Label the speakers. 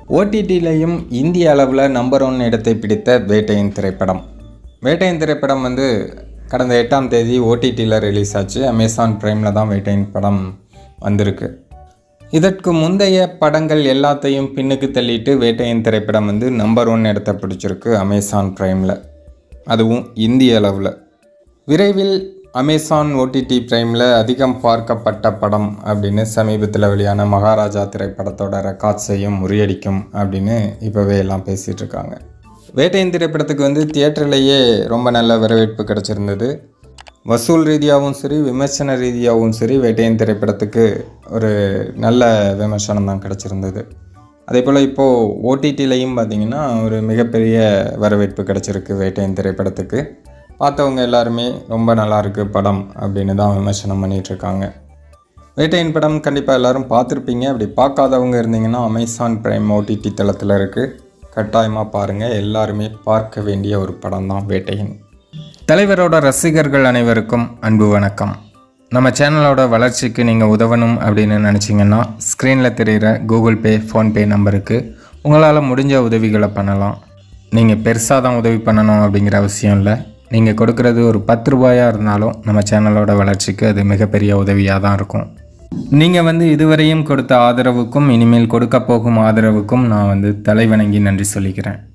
Speaker 1: ஓடிடிலையும் இந்திய அளவில் number one இடத்தை பிடித்த வேட்டையின் திரைப்படம் வேட்டையின் திரைப்படம் வந்து கடந்த எட்டாம் தேதி ஓடிடியில் ரிலீஸ் ஆச்சு அமேசான் ப்ரைமில் தான் வேட்டையின் படம் வந்திருக்கு இதற்கு முந்தைய படங்கள் எல்லாத்தையும் பின்னுக்கு தள்ளிட்டு வேட்டையின் திரைப்படம் வந்து நம்பர் ஒன் இடத்தை பிடிச்சிருக்கு அமேசான் ப்ரைமில் அதுவும் இந்திய அளவில் விரைவில் அமேசான் ஓடிடி ப்ரைமில் அதிகம் பார்க்கப்பட்ட படம் அப்படின்னு சமீபத்தில் வெளியான மகாராஜா திரைப்படத்தோட ரெக்கார்ட்ஸையும் முறியடிக்கும் அப்படின்னு இப்போவே எல்லாம் பேசிகிட்டு இருக்காங்க வேட்டையின் திரைப்படத்துக்கு வந்து தியேட்டர்லேயே ரொம்ப நல்ல வரவேற்பு கிடச்சிருந்தது வசூல் ரீதியாகவும் சரி விமர்சன ரீதியாகவும் சரி வேட்டையின் திரைப்படத்துக்கு ஒரு நல்ல விமர்சனம் தான் கிடச்சிருந்தது அதே போல் இப்போது ஓடிடிலையும் பார்த்திங்கன்னா ஒரு மிகப்பெரிய வரவேற்பு கிடச்சிருக்கு வேட்டையின் திரைப்படத்துக்கு பார்த்தவங்க எல்லாருமே ரொம்ப நல்லா இருக்கு படம் அப்படின்னு தான் விமர்சனம் பண்ணிட்டு இருக்காங்க வேட்டையின் படம் கண்டிப்பாக எல்லாரும் பார்த்துருப்பீங்க அப்படி பார்க்காதவங்க இருந்தீங்கன்னா அமேசான் பிரைம் ஓடிடி தளத்தில் இருக்குது கட்டாயமாக பாருங்கள் எல்லாருமே பார்க்க வேண்டிய ஒரு படம் தான் வேட்டையின் தலைவரோட ரசிகர்கள் அனைவருக்கும் அன்பு வணக்கம் நம்ம சேனலோட வளர்ச்சிக்கு நீங்கள் உதவணும் அப்படின்னு நினச்சிங்கன்னா ஸ்க்ரீனில் தெரிகிற கூகுள் பே ஃபோன்பே நம்பருக்கு உங்களால் முடிஞ்ச உதவிகளை பண்ணலாம் நீங்கள் பெருசாக தான் உதவி பண்ணணும் அப்படிங்கிற அவசியம் இல்லை நீங்கள் கொடுக்குறது ஒரு பத்து ரூபாயாக இருந்தாலும் நம்ம சேனலோட வளர்ச்சிக்கு அது மிகப்பெரிய உதவியாக தான் இருக்கும் நீங்கள் வந்து இதுவரையும் கொடுத்த ஆதரவுக்கும் இனிமேல் கொடுக்க போகும் ஆதரவுக்கும் நான் வந்து தலைவணங்கி நன்றி சொல்லிக்கிறேன்